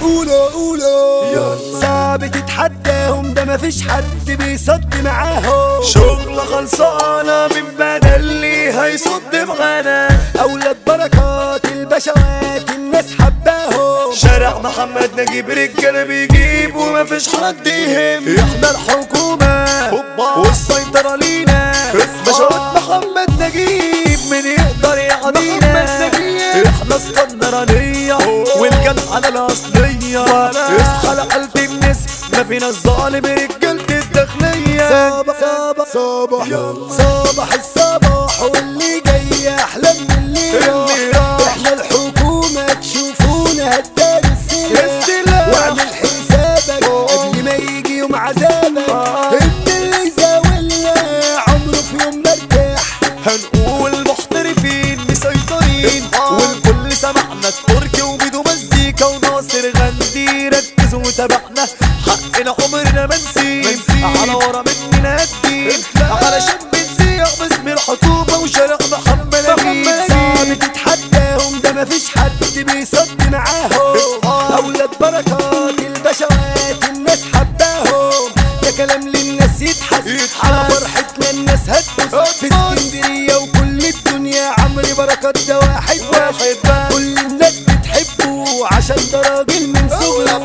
قولوا قولوا صعب تتحداهم ده مفيش حد بيصد معاهم شغلة خلصانة من بدل اللي هيصد معانا اولاد بركات البشوات الناس حباهم شارع محمد نجيب رجالة بيجيب ومفيش حد يهم احنا الحكومة والسيطرة لينا بشوات محمد نجيب من يقدر يعدينا احنا اسكندرانية والجدعنة الأصلية اصحى لقلب الناس ما فينا الظالم رجالة الداخلية صباح صباح صباح صباح الصباح واللي جاي احلى من اللي اللي راح راح. احنا الحكومة تشوفونا هدار السلاح السلاح. واعمل حسابك قبل ما يجي يوم عذابك آه. انت اللي زاولنا عمره في يوم مرتاح هنقول محترفين مسيطرين والكل سمعنا التركي وميدو مزيكا وناصر غندي ركزوا وتابعنا حقنا عمرنا ما نسيب على ورا مننا الدين علشان بنسيح باسم الحكومة وشارع محمد أمين صعب تتحداهم ده مفيش حد بيصد معاهم اصحاب. اولاد بركات البشوات الناس حباهم ده كلام للناس يتحس يتحس. على فرحتنا الناس هتبص في هتبص. اسكندريه وكل الدنيا عمرو بركات ده واحد واحد بس. كل الناس بتحبه عشان ده راجل من صغره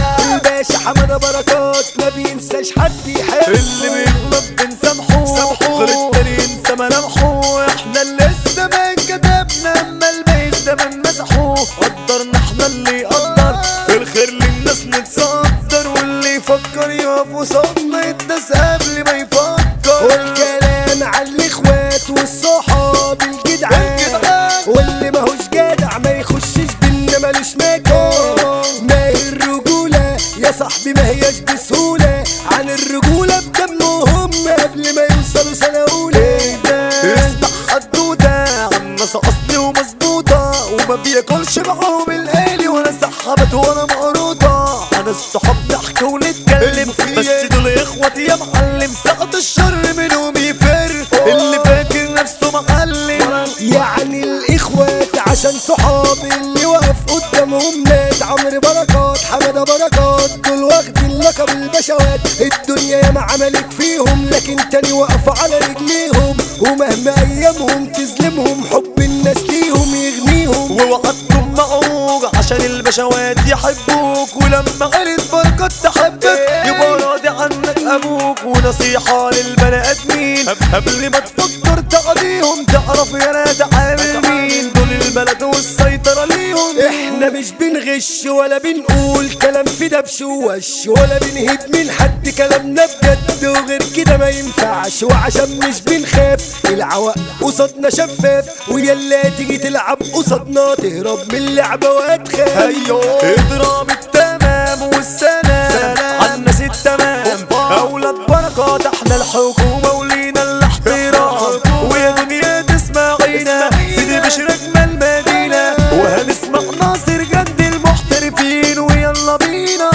الباشا حماده بركات ما بينساش حد يحبه اللي بيغلط بنسامحه سامحه. غير التاني ينسى ملامحه احنا اللي الزمان كتبنا اما الباقي الزمان مسحه قدرنا احنا اللي يقدر في الخير للناس نتصدر واللي يفكر يقف وصدنا يتداس قبل ما يفكر والكلام على الاخوات والصحاب الجدعان الجدعان. واللي ماهوش جدع ما يخشش بينا مالوش مكان ما هي الرجولة يا صاحبي ما هياش بسهولة عن الرجولة بدمهم قبل ما يوصلوا سنة أولى اسمع حدودة عن ناس اصلي ومظبوطة وما بياكلش معاهم الالي ولا سحبت ولا مقروطة عن الصحاب نحكي ونتكلم بس دول اخواتي يا معلم سقط الشر منهم يفر اللي فاكر نفسه معلم يعني الاخوات عشان صحاب اللي وقف قدامهم مات عمرو بركات حماده بركات دول واخدين لقب البشوات الدنيا ياما عملت فيهم لكن تاني وقفوا على رجليهم ومهما ايامهم تظلمهم حب الناس ليهم يغنيهم ووعدتم معوق عشان البشوات يحبوك ولما عيلة بركات تحبك يبقى راضي عنك ابوك ونصيحة للبني ادمين قبل ما تفكر تعديهم تعرف يا نادي عامل مين دول البلد والسيطرة ليهم احنا مش بنغش ولا بنقول كلام في دبش ووش ولا بنهب من حد كلامنا بجد وغير كده ما ينفعش وعشان مش بنخاف العوق قصادنا شفاف ويلا تيجي تلعب قصادنا تهرب من اللعبة وهتخاف ايوه اضرب التمام والسلام على الناس التمام اولاد بركات احنا الحكومه ولينا الاحترام ويا دنيا تسمعينا سيدي بشر اجمل مدينه وهنسمع ناصر جد المحترفين ويلا بينا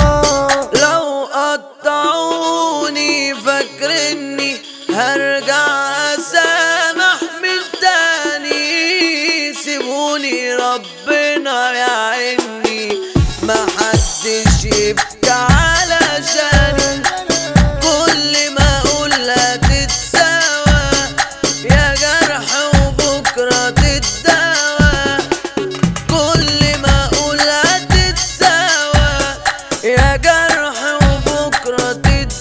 لو قطعوني فاكرني هرجع اسامح من تاني سيبوني ربنا يعيني ما حدش يبكي علشاني كل ما اقول هتتساوى يا جرح وبكره تتداوى كل ما اقول هتتساوى يا جرح وبكره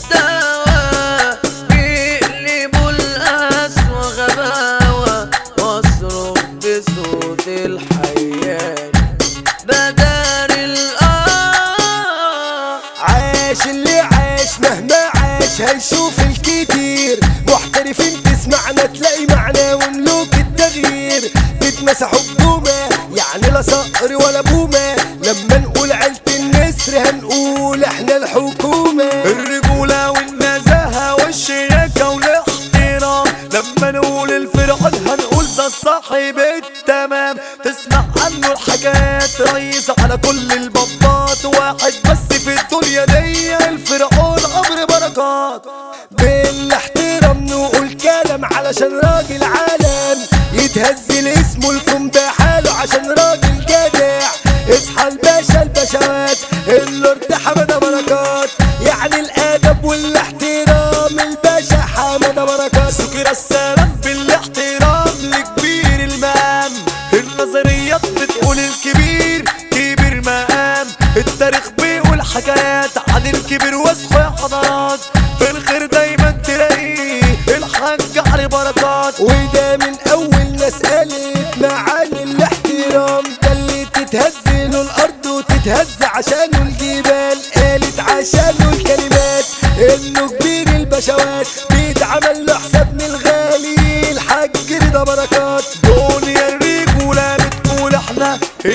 تتداوى بيقلبوا القسوة غباوة واصرخ بصوت الحيان بدار الآه عاش اللي عاش مهما عاش هيشوف الكتير محترفين تسمعنا تلاقي معنا وملوك التغيير بيتمسحوا بجومة يعني لا صقر ولا بومة لما نقول عيلة النسر هنقول احنا الحكومة الرجولة والنزاهة والشياكة والاحترام لما نقول الفرعون هنقول ده صاحب التمام تسمع عنه الحاجات رئيس على كل البطات واحد بس في الدنيا دي الفرعون عمرو بركات بالاحترام نقول كلام علشان راجل عالم يتهزل اسمه لكم بحاله عشان راجل جدع اصحى الباشا البشوات التاريخ بيقول حكايات عن الكبير واسخ حضارات في الخير دايما تلاقيه الحاج علي بركات وده من اول ناس قالت معاني الاحترام ده اللي تتهز له الارض وتتهز عشانه الجبال قالت عشانه الكلمات انه كبير البشوات بيتعمل له حساب من الغالي الحاج رضا بركات دنيا الرجولة بتقول احنا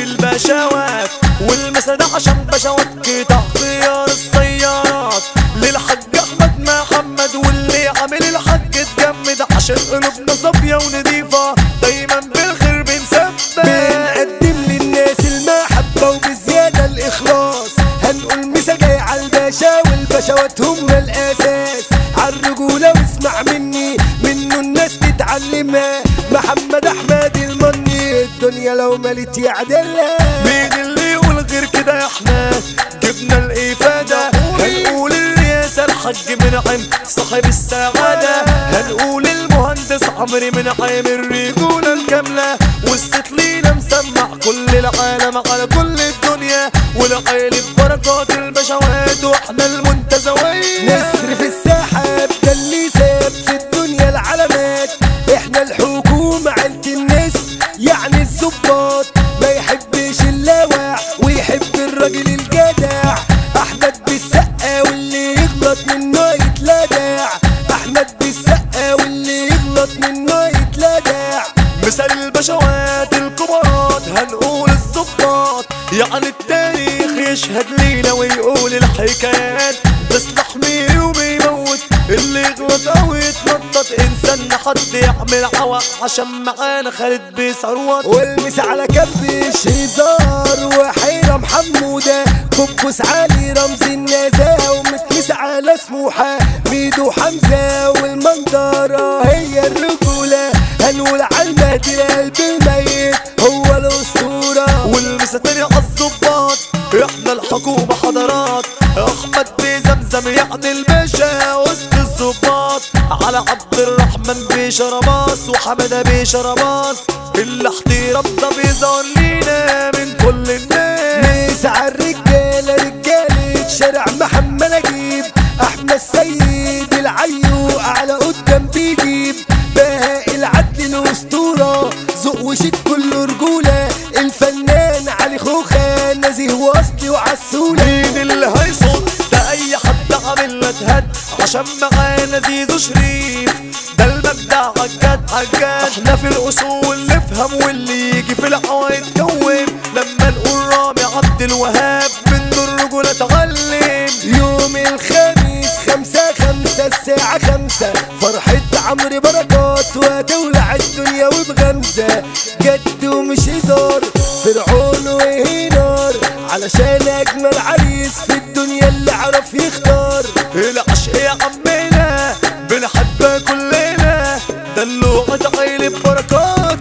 البشوات والمسا ده عشان بشوات قطع خيار السيارات للحاج احمد محمد واللي عامل الحاج اتجمد عشان قلوبنا صافية ونضيفة دايما بالخير بنثبت بنقدم للناس المحبة وبزيادة الإخلاص هنقول مسا جاي على الباشا والبشوات هم الأساس عالرجولة واسمع مني منه الناس تتعلمها محمد أحمد المني الدنيا لو ملت يعدلها مين اللي يقول غير كده احنا جبنا الافادة هنقول الرئاسة الحاج منعم صاحب السعادة هنقول المهندس عمرو منعم الرجولة الكاملة والست لينا مسمع كل العالم على كل الدنيا والعيلة بركات البشوات واحنا المنتزوين نسر في السحاب ده اللي ساب في الدنيا العلامات احنا الحكومة عيلة الناس يعني الظباط ما يحبش اللاوع ويحب الراجل الجدع احمد بالسقا واللي يغلط منه يتلدع احمد بالسقا واللي يغلط منه يتلدع مثال البشوات الكبارات هنقول الظباط يعني التاريخ يشهد لينا ويقول الحكايات ده سلاح ميري وبيموت اللي يغلط او يتنطط انسان حد يعمل عوق عشان معانا خالد بيثروت والمس على كبش هزار وحيرة محمودة كبس علي رمز النزاهة ومتمس على سموحة ميدو حمزة والمنظرة هي الرجولة هنقول على المهدي قلب الميت هو الأسطورة والمسا تاني عالظباط احنا الحكومة حضارات احمد بزمزم يعني الباشا وسط الظباط على عبد الرحمن بشرباص وحمدة بشرباص الاحترام ده بيظهر لينا من كل الناس نسعى الرجالة رجالة شارع محمد نجيب أحمد سيد العيو أعلى قدام بيجيب بهاء العدل الأسطورة ذوق وشيك كله رجولة الفنان علي خوخة نزيه وأصلي وعسولة مين اللي هيصد ده اي حد عامل له تهد عشان معانا زيزو شريف ده المبدع عجاد عجاد احنا في الاصول نفهم واللي يجي في الهوا يتكوم لما نقول رامي عبد الوهاب منه الرجولة اتعلم يوم الخميس خمسة خمسة الساعة خمسة فرحة عمرو بركات وتولع الدنيا وبغمزة جد ومش هزار فرعون وهنار علشان أجمل عريس في الدنيا اللي عرف يختار العشق يا عمنا بنحبها كلنا دلوعة عيلة بركات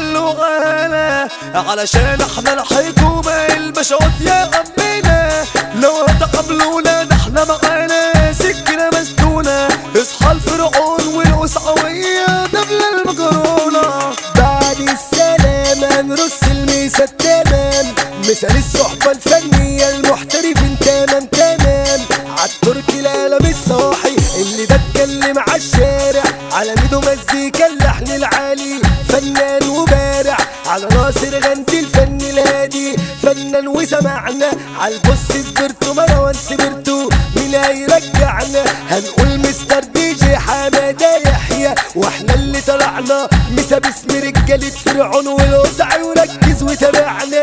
الدلوعة علشان احنا الحكومة البشوات يا عمنا لو هتقابلونا ده احنا معانا سكينة مسدونة اصحى الفرعون والقسعوية دبل المكرونة بعد السلام هنرص الميسة التمام مثال الصحبة الفنية المحترفين تمام تمام عالتركي القلم الصاحي اللي ده اتكلم عالشارع على ميدو مزيكا اللحن العالي فنان وبارع على ناصر غنتي الفن الهادي فنان وسمعنا عالبص سبرتو مروان سبرتو مين هيرجعنا هنقول مستر دي جي حمادة يحيى واحنا اللي طلعنا مسا باسم رجالة فرعون والوسع وركز وتابعنا